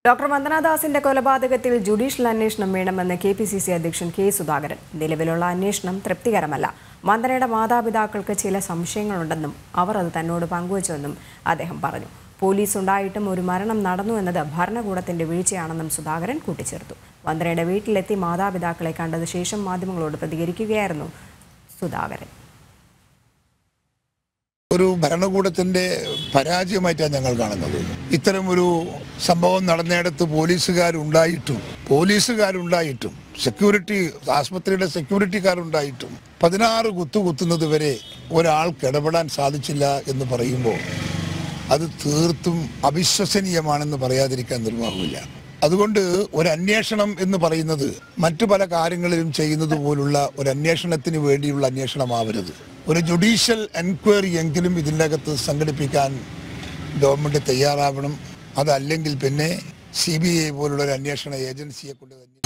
doctor വന്ദനാദാസിന്റെ കൊലപാതകത്തിൽ judicial അന്വേഷണം വേണമെന്ന് കെ പി സി സി അധ്യക്ഷൻ കെ സുധാകരൻ നിലവിലുള്ള അന്വേഷണം തൃപ്തികരമല്ല വന്ദനയുടെ മാതാപിതാക്കൾക്ക് ചില സംശയങ്ങളുണ്ടെന്നും അവർ അത് തന്നോട് പങ്കുവച്ചുവെന്നും അദ്ദേഹം പറഞ്ഞു പോലീസ് ഉണ്ടായിട്ടും ഒരു മരണം നടന്നു എന്നത് ഭരണകൂടത്തിന്റെ വീഴ്ചയാണെന്നും സുധാകരൻ കൂട്ടിച്ചേർത്തു വന്ദനയുടെ വീട്ടിലെത്തി മാതാപിതാക്കളെ കണ്ടത് ശേഷം മാധ്യമങ്ങളോട് പ്രതികരിക്കുകയായിരുന്നു സുധാകരൻ ഒരു ഭരണകൂടത്തിന്റെ പരാജയമായിട്ടാണ് ഞങ്ങൾ കാണുന്നത് ഇത്തരം ഒരു സംഭവം നടന്നിടത്ത് പോലീസുകാരുണ്ടായിട്ടും പോലീസുകാരുണ്ടായിട്ടും സെക്യൂരിറ്റി ആസ്പത്രിയുടെ സെക്യൂരിറ്റിക്കാരുണ്ടായിട്ടും പതിനാറ് കുത്തു കുത്തുന്നത് വരെ ഒരാൾക്ക് ഇടപെടാൻ സാധിച്ചില്ല എന്ന് പറയുമ്പോൾ അത് തീർത്തും അവിശ്വസനീയമാണെന്ന് പറയാതിരിക്കാൻ നിർവാഹമില്ല അതുകൊണ്ട് ഒരു അന്വേഷണം എന്ന് പറയുന്നത് മറ്റു പല കാര്യങ്ങളിലും ചെയ്യുന്നത് പോലുള്ള ഒരു അന്വേഷണത്തിന് വേണ്ടിയുള്ള അന്വേഷണമാവരുത് ഒരു ജുഡീഷ്യൽ എൻക്വയറി എങ്കിലും ഇതിൻ്റെ അകത്ത് സംഘടിപ്പിക്കാൻ ഗവൺമെന്റ് തയ്യാറാവണം അതല്ലെങ്കിൽ പിന്നെ സി ബി ഐ പോലുള്ള ഒരു അന്വേഷണ ഏജൻസിയെ കൊണ്ട് തന്നെ